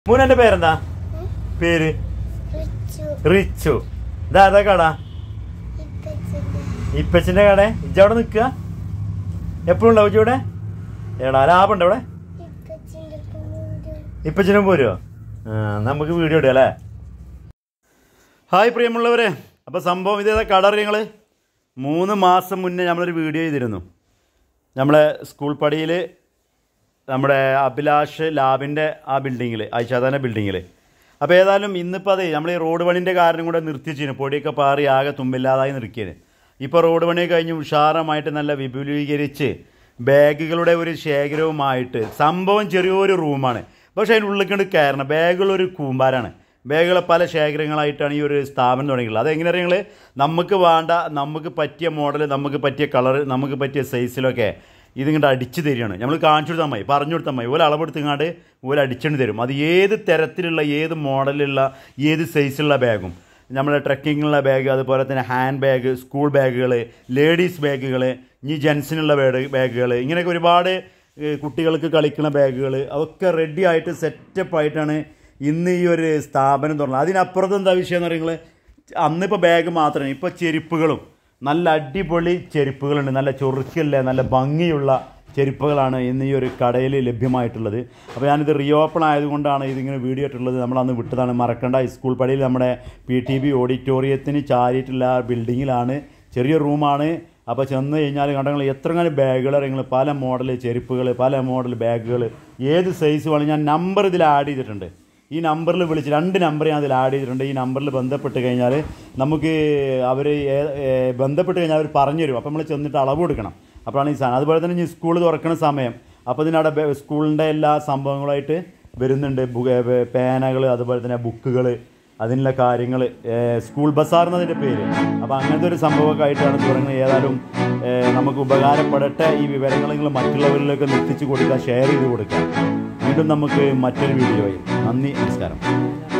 മൂന്നെന്റെ പേരെന്താ പേര് റിച്ചു റിച്ചു ഇതാ അതാ കട ഇപ്പച്ചന്റെ ഇപ്പച്ചിന്റെ കട ഇജ്ജ അവിടെ നിൽക്കുക എപ്പോഴും ഉണ്ടാവും ഇജ്ജ് ഇവിടെ എടാ ലാഭം ഉണ്ടോ ഇവിടെ ഇപ്പച്ചന്റെ പൂരം ഇപ്പച്ചിനും പോരുമോ ആ നമുക്ക് വീഡിയോ ഇടുക അല്ലേ ഹായ് പ്രിയമുള്ളവരെ അപ്പോൾ സംഭവം ഇതേതാ കട അറിയങ്ങൾ മൂന്ന് മാസം മുന്നേ നമ്മളൊരു വീഡിയോ ചെയ്തിരുന്നു നമ്മളെ സ്കൂൾ പടിയിൽ നമ്മുടെ അഭിലാഷ് ലാബിൻ്റെ ആ ബിൽഡിങ്ങിൽ ആയിഷാദാന ബിൽഡിങ്ങിൽ അപ്പോൾ ഏതായാലും ഇന്നിപ്പോൾ അതെ നമ്മൾ ഈ റോഡ് പണിൻ്റെ കാരണം കൂടെ നിർത്തിച്ചിരുന്നു പൊടിയൊക്കെ പാറി ആകെ തുമ്പില്ലാതായി നിർക്കിയത് ഇപ്പോൾ റോഡ് പണി കഴിഞ്ഞ് ഉഷാരമായിട്ട് നല്ല വിപുലീകരിച്ച് ബാഗുകളുടെ ഒരു ശേഖരവുമായിട്ട് സംഭവം ചെറിയൊരു റൂമാണ് പക്ഷേ അതിൻ്റെ ഉള്ളിൽ കൊണ്ട് കയറണം ബാഗുകളൊരു കൂമ്പാരാണ് ബാഗുകൾ പല ശേഖരങ്ങളായിട്ടാണ് ഈ ഒരു സ്ഥാപനം തുടങ്ങിയിട്ടുള്ളത് അതെങ്ങനെ അറിയങ്ങൾ നമുക്ക് വേണ്ട നമുക്ക് പറ്റിയ മോഡൽ നമുക്ക് പറ്റിയ കളർ നമുക്ക് പറ്റിയ സൈസിലൊക്കെ ഇതിങ്ങോട്ട് അടിച്ചു തരികയാണ് നമ്മൾ കാണിച്ചു കൊടുത്താൽ മതി പറഞ്ഞു കൊടുത്താൽ മതി ഓല അളവെടുത്തിങ്ങാണ്ട് ഓല അടിച്ചുകൊണ്ട് തരും അത് ഏത് തരത്തിലുള്ള ഏത് മോഡലിലുള്ള ഏത് സൈസിലുള്ള ബാഗും നമ്മുടെ ട്രക്കിങ്ങിനുള്ള ബാഗ് അതുപോലെ തന്നെ ഹാൻഡ് ബാഗ് സ്കൂൾ ബാഗുകൾ ലേഡീസ് ബാഗുകൾ ഇനി ജെൻസിനുള്ള ബാഗ് ബാഗുകൾ ഇങ്ങനെയൊക്കെ ഒരുപാട് ഏഹ്, കുട്ടികൾക്ക് കളിക്കുന്ന ബാഗുകൾ അതൊക്കെ റെഡി ആയിട്ട് സെറ്റപ്പ് ആയിട്ടാണ് ഇന്ന് ഈ ഒരു സ്ഥാപനം തുറന്നത് അതിനപ്പുറത്ത് എന്താ വിഷയം എന്ന് പറയുന്നത് അന്നിപ്പോൾ ബാഗ് മാത്രമേ ഇപ്പോൾ ചെരുപ്പുകളും നല്ല അടിപൊളി ചെരുപ്പുകളുണ്ട് നല്ല ചൊറുക്കില്ല നല്ല ഭംഗിയുള്ള ചെരുപ്പുകളാണ് ഇന്ന് ഈ ഒരു കടയിൽ ലഭ്യമായിട്ടുള്ളത് അപ്പോൾ ഞാനിത് റീഓപ്പൺ ആയതുകൊണ്ടാണ് ഇതിങ്ങനെ വീഡിയോ ഇട്ടുള്ളത് നമ്മൾ അന്ന് വിട്ടതാണ് മറക്കണ്ട സ്കൂൾ പടിയിൽ നമ്മുടെ പി ടി ബി ഓഡിറ്റോറിയത്തിന് ചാരിയിട്ടുള്ള ആ ബിൽഡിങ്ങിലാണ് ചെറിയ റൂമാണ് അപ്പോൾ ചെന്ന് കഴിഞ്ഞാൽ കണ്ടങ്ങൾ എത്രങ്ങനെ ബാഗുകൾ നിങ്ങൾ പല മോഡൽ ചെരുപ്പുകൾ പല മോഡൽ ബാഗുകൾ ഏത് സൈസ് വേണം ഞാൻ നമ്പർ ഇതിൽ ആഡ് ചെയ്തിട്ടുണ്ട് ഈ നമ്പറിൽ വിളിച്ച് രണ്ട് നമ്പർ ഞാൻ അതിൽ ആഡ് ചെയ്തിട്ടുണ്ട് ഈ നമ്പറിൽ ബന്ധപ്പെട്ട് കഴിഞ്ഞാൽ നമുക്ക് അവർ ബന്ധപ്പെട്ട് കഴിഞ്ഞാൽ അവർ പറഞ്ഞു തരും അപ്പോൾ നമ്മൾ ചെന്നിട്ട് അളവ് കൊടുക്കണം അപ്പോഴാണ് ഈ സാധനം അതുപോലെ തന്നെ ഇനി സ്കൂൾ തുറക്കുന്ന സമയം അപ്പോൾ ഇതിനവിടെ ബെ- സ്കൂളിൻ്റെ എല്ലാ സംഭവങ്ങളായിട്ട് വരുന്നുണ്ട് പേനകൾ അതുപോലെ തന്നെ ബുക്കുകൾ അതിനുള്ള കാര്യങ്ങൾ സ്കൂൾ ബസാർ എന്നതിൻ്റെ പേര് അപ്പോൾ അങ്ങനത്തെ ഒരു സംഭവമൊക്കെ ആയിട്ടാണ് തുടങ്ങുന്നത് ഏതായാലും ഏഹ്, നമുക്ക് ഉപകാരപ്പെടട്ടെ ഈ വിവരങ്ങൾ നിങ്ങൾ മറ്റുള്ളവരിലേക്ക് എത്തിച്ചു കൊടുക്കുക ഷെയർ ചെയ്ത് കൊടുക്കുക വീണ്ടും നമുക്ക് മറ്റൊരു വീഡിയോയിൽ നന്ദി നമസ്കാരം